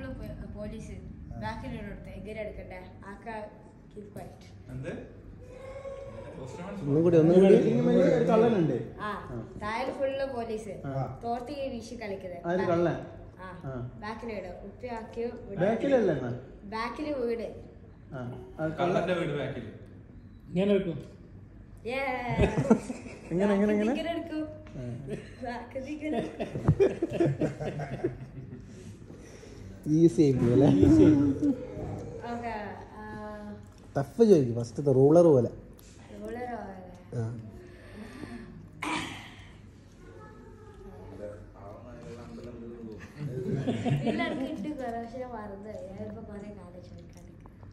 Full police ബാക്കിലോട്ട് എങ്ങനെ എടുക്കട്ടെ ആക്ക കീപ് ക്വൈറ്റ് എന്ത് ഒന്നും കൂടി ഒന്നും കൂടി ഒരു കള്ളനുണ്ട് ആ താഴെ ഫുള്ള് പോലീസ് ആ. തോർത്തി വീശി കളിക്കുന്നത് ആര് കള്ളൻ ആ ആ. ബാക്കിലിട് ഉപ്പി ആക്കി ബാക്കിലല്ലേ എന്നാ ബാക്കില് വീട് ആ അത് കള്ളൻ കള്ളന്റെ വീട് ബാക്കിൽ ഇങ്ങനെ വെക്കും Yeah. എങ്ങനെ, എങ്ങനെ, എങ്ങനെ? ഇങ്ങനെ എടുക്കും ബാക്കിൽ ഇങ്ങനെ ഈസി ആയി അല്ലേ ഓക്കെ ടഫ് ചോദിക്കും ഫസ്റ്റത്തെ റൂളർ പോലെ റോളറോ ആ എല്ലാവർക്കും ഇട്ട് കുറേ മറന്ന് ഞാനിപ്പോ കുറെ കാലം ചോദിക്കാൻ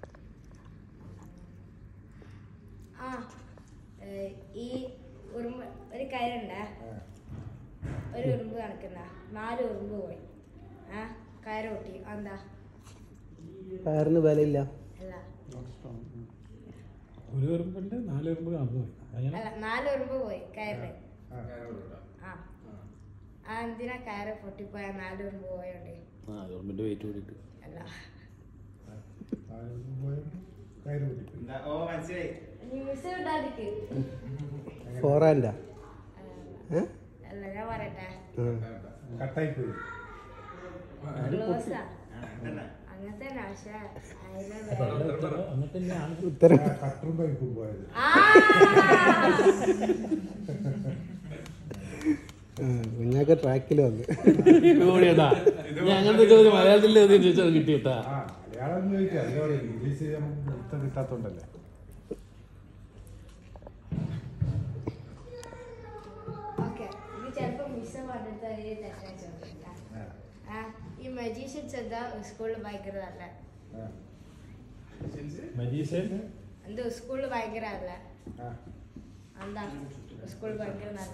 ആ ഏ, ഈ ഉറുമ്പ് ഒരു കയറുണ്ട ഒരു ഉറുമ്പ് കണക്കുന്ന നാല് ഉറുമ്പ് പോയി ആ കയറ് പൊട്ടി എന്താ കയറിന് വിലയില്ല അല്ല ഒരു എറുമ്പുണ്ട് നാല് എറുമ്പ് കാണുന്നു അങ്ങനെ അല്ല നാല് ഉറുമ്പ് പോയി കയറില് ആ ആ എന്തിനാ കയറ് പൊട്ടിപ്പോയ നാല് ഉറുമ്പ് പോയോണ്ട് ആ എറുമ്പിന്റെ വെയിറ്റ് കൂടിയിട്ട് അല്ല എന്താ? ഓ മനസ്സിലായി നീ മിസ് വിടാതിക്ക് ഫോർ ഹാൻഡാ ഏ അല്ല ഞാൻ പറയട്ടെ കട്ടായി പോയി ക്ലോസാ അങ്ങനെ അങ്ങനത്തെ തന്നെ പക്ഷെ അതിന് വേറെ- അങ്ങനെ തന്നെയാണ് ഉത്തരം കട്ടറും പൈപ്പും പോയത് ആ! കുഞ്ഞാക്ക് ട്രാക്കിൽ വന്ന് ഓടിയതാ ഞാൻ അങ്ങനത്തെ ചോദ്യം മലയാളത്തിൽ ചോദിച്ചത് കിട്ടിയിട്ടാ ആ മലയാളം ചോദിക്കാം അതിനോട് ഇംഗ്ലീഷ് നമുക്ക് ഉത്തരം കിട്ടാത്തോണ്ടല്ലേ ഓക്കെ ഇത് ചിലപ്പോ മിസ് പറഞ്ഞിട്ട് അതിന് തെറ്റാൻ ചോദിക്കാം ആ, ആ ഈ മജീഷ്യൻസ് എന്താ സ്കൂളിൽ ഭയങ്കര നല്ല ആ, മജീഷ്യൻ എന്ത് സ്കൂളിൽ ഭയങ്കര നല്ല ആ. എന്താ സ്കൂളിൽ ഭയങ്കര നല്ല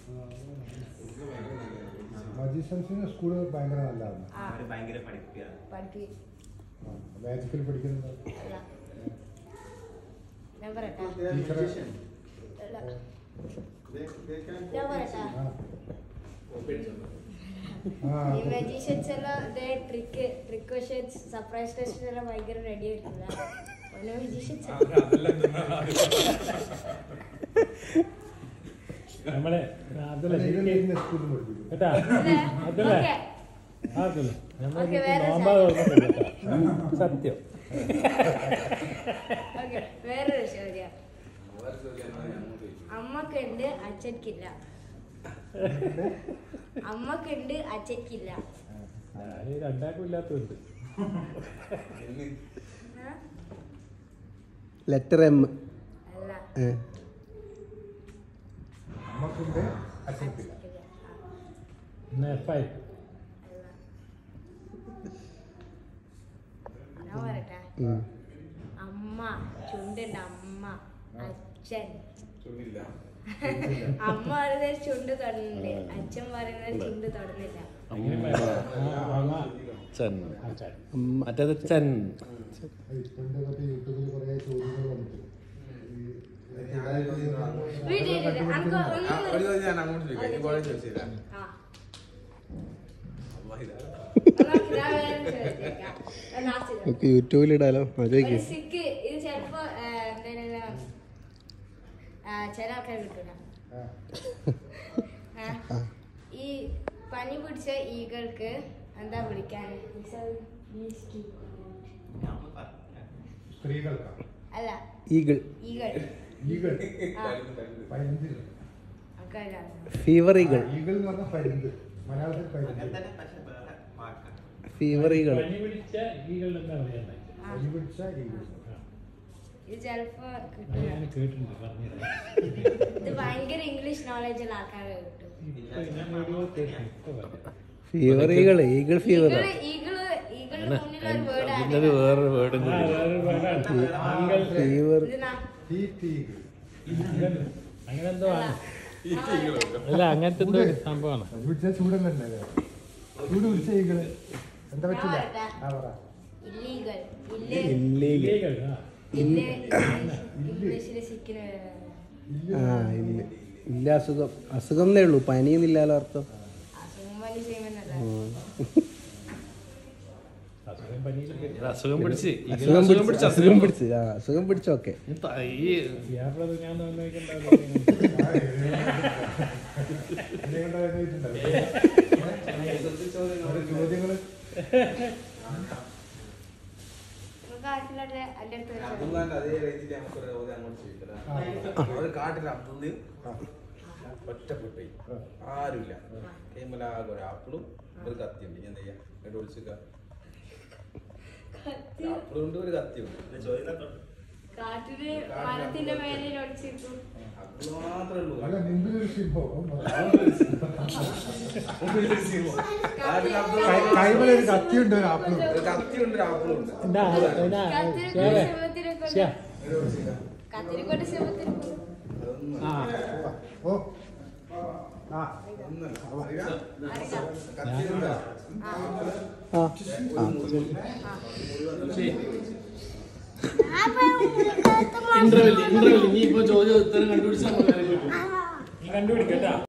മജീഷ്യൻസിന് സ്കൂള് ഭയങ്കര നല്ലതാണ് ആ അവര് ഭയങ്കര പഠിപ്പിയാണ് പഠിപ്പി മാജിക്കിൽ പഠിക്കുന്നത് അല്ല ഞാൻ പറയട്ടെ ടീച്ചറെ അല്ല. ഞാൻ പറയട്ടെ ആ ഈ മജീഷ്യൻസ് എല്ലാം ഇതേ trick trick questions surprise test എല്ലാം ഭയങ്കര റെഡി ആയിട്ടില്ല ഓരോ മജീഷ്യൻസ് നമ്മളെ അതല്ല ശരിക്കും ഇതെല്ലാം സ്കൂളിൽ പഠിപ്പിക്കും കേട്ടാ അതല്ലേ ഓക്കെ അതല്ല നമ്മൾ ഓക്കേ, വേറെ നോമ്പാ തുറന്നിട്ടില്ല കേട്ടാ. സത്യം ഓക്കെ വേറൊരു ചോദ്യം അമ്മക്കുണ്ട് അച്ഛക്കില്ല അമ്മക്കുണ്ട് അച്ഛക്കില്ല ഞാൻ രണ്ടാക്കും ഇല്ലാത്തതുണ്ട് ആ? ലെറ്റർ എം അല്ല ഏ നമുക്കുണ്ട് അച്ഛനില്ല അച്ഛക്കില്ല ആ, എന്നാ എഫായി അല്ല ഞാൻ പറയട്ടെ ഉം. അമ്മ ചുണ്ടുണ്ട് അമ്മ അച്ഛൻ അമ്മ പറയുന്നത് ചുണ്ട് തൊടുന്നുണ്ട് അച്ഛൻ പറയുന്നത് ചുണ്ട് തൊടുന്നില്ല ചൻ അമ്മ മറ്റേത് ചൻ ഇപ്പോഴത്തെ മറ്റേ യൂട്യൂബിൽ കുറേ ചോദ്യങ്ങൾ വന്നിട്ട് ഈ വീട്ടിൽ ഇരുന്ന് അനക്ക് ആ, ഒരു ഒന്നും ചോദ്യം ഞാൻ അങ്ങോട്ട് ചോദിക്കാം ഇനി കുറെ ചോദിച്ചില്ല ആ അള്ളാ, ഇതാ. എന്നാ ഞാൻ വേറെ ചോദിച്ചേക്കാം. ഞാൻ last ചോദിക്കാം. നമുക്ക് യൂട്യൂബിലിടാലോ ആ ചോദിക്കും ഒരു സിക്ക് ഇത് ചിലപ്പോ ആ, എന്തായാലും ആ, ചില ആൾക്കാർ കിട്ടൂല ആ, ആ, ഈ പനി പിടിച്ച ഈകൾക്ക് എന്താ വിളിക്കാൻ സ്ത്രീകൾക്കാണ് അല്ല ഈഗിൾ ഈകൾ ഈഗിൾ ആ പരുന്ത് ആൾക്കാരാണ് ഫീവർ ഈഗിൾ ഈഗിൾ എന്ന് പറഞ്ഞാൽ പരുന്ത് മലയാളത്തിൽ അങ്ങനെ പരുന്ത് തന്നെ പക്ഷെ വേറെ വാക്കാണ് ഫീവർ ഈഗിൾ പനി പിടിച്ച ഈകളുടെ എന്താ പറയുന്നത് ആ, പനി പിടിച്ച ഈഗിൾ ഇത് ചിലപ്പോ അത് കിട്ടൂല ഞാൻ കേട്ടിട്ടുണ്ട് പറഞ്ഞത് ഇത് ഭയങ്കര ഇംഗ്ലീഷ് നോളജ് ഉള്ള ആൾക്കാരെ കിട്ടും ഇപ്പൊ ഞാൻ ഒരു കേട്ടിട്ടുണ്ട് ഇപ്പൊ പറയാം ഫീവർ ഈഗിൾ ഈഗിൾ ഫീവർ ഈകള് ഈകള് ഈകള് മുന്നിലൊരു അതിന്റെ വേർഡ് വേറൊരു വേർഡും ആ, കൂടി വേറൊരു വേർഡാണ്. ആംഗിൾ ഫീവർ ഇതിനാ ഹീറ്റ് ഈഗിൾ അങ്ങനെ എന്തോ ആണ് ഈ ടീകളോ അല്ല അങ്ങനത്തെ എന്തോ ഒരു സംഭവമാണ് അത് പിടിച്ചാൽ ചൂടല്ലേ ഉണ്ടാവുക? ചൂട് പിടിച്ച ഈഗിള് എന്താ പറ്റില്ല ഞാൻ പറയട്ടെ? ആ പറ ഇല്ലീഗൽ ഇല്ലേ ഇല്ലീഗൽ ഇല്ലീഗൽ ആ ഇല്ലേ ഇംഗ്ലീഷില് സിക്കിന് ഇല്ല ആ ഇല്ല ഇല്ല അസുഖം അസുഖം എന്നേ ഉള്ളൂ പനിയെന്നില്ലാലോ അർത്ഥം അസുഖം പനി ചെയ്യുമെന്നല്ല ഉം. അസുഖം പിടിച്ച് ഇങ്ങനെ അസുഖം അസുഖം പിടിച്ച് പിടിച്ച് അസുഖം പിടിച്ച് ആ അസുഖം പിടിച്ചോക്കെ ഈ ത- ഈ ചോദ്യങ്ങള് നമുക്ക് ആക്കില്ലാതെ എൻ്റെ അടുത്ത് വെച്ചോ. അബ്ദുള്ളാന്റെ അതേ രീതിയിൽ നമുക്ക് ഒരു ചോദ്യം അങ്ങോട്ട് ചോദിക്കാം ഒരു കാട്ടിൽ അബ്ദുള്ള ഒറ്റപ്പെട്ടു ആരുമില്ല കൈമലാകെ ഒരു ആപ്പിളും ഒരു കത്തിയുണ്ട് ഇനി എന്താ ചെയ്യാ എന്നിട്ട് വിളിച്ചിക്ക ആപ്പിളുണ്ട് ഒരു കത്തിയുണ്ട് ചോദ്യം കാട്ടില് മരത്തിന്റെ മേലെ ഒളിച്ചിട്ടു ആപ്പിള് മാത്രമേ ഉള്ളൂ അല്ല മുമ്പിലൊരു സിംഹം കാട്ടിൽ അബ്ദുള്ള കൈമലൊരു കത്തിയുണ്ട് ഒരു ആപ്പിളും ഒരു കത്തിയുണ്ട് ഒരു ആപ്പിളും ഉണ്ട് കത്തിരിക്കൊണ്ട് ശിവത്തിനെ കൊണ്ട് കത്തിരിക്കൊണ്ട് ശിവത്തിനെ കൊണ്ട് അതൊന്നും ഓ ആ ഒന്നല്ല അറിയാം അറിയാം. കത്തിയുണ്ട് ആ. ആ ഇന്റർവെല് ഇന്റർവെല് നീ ഇപ്പൊ ചോദ്യം ഉത്തരം കണ്ടുപിടിച്ചാൽ കണ്ടുപിടിക്കട്ടാ